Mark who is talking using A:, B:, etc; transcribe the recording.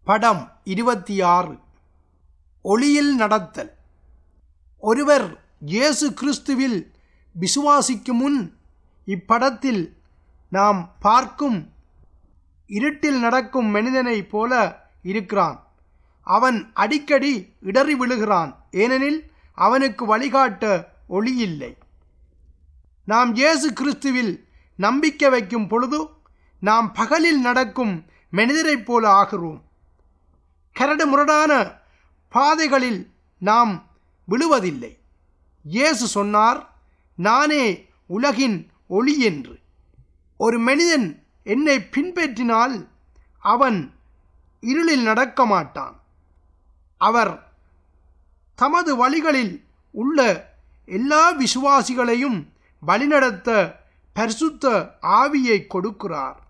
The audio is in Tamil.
A: படம் இருபத்தி ஆறு ஒளியில் நடத்தல் ஒருவர் இயேசு கிறிஸ்துவில் விசுவாசிக்கும் முன் இப்படத்தில் நாம் பார்க்கும் இருட்டில் நடக்கும் மனிதனைப் போல இருக்கிறான் அவன் அடிக்கடி இடறி விழுகிறான் ஏனெனில் அவனுக்கு வழிகாட்ட ஒளி இல்லை நாம் இயேசு கிறிஸ்துவில் நம்பிக்கை வைக்கும் பொழுது நாம் பகலில் நடக்கும் மனிதரைப் போல ஆகிறோம் கரடு முரடான பாதைகளில் நாம் விழுவதில்லை இயேசு சொன்னார் நானே உலகின் ஒளி என்று ஒரு மனிதன் என்னை பின்பற்றினால் அவன் இருளில் நடக்க மாட்டான் அவர் தமது வழிகளில் உள்ள எல்லா விசுவாசிகளையும் வழிநடத்த பரிசுத்த ஆவியை கொடுக்கிறார்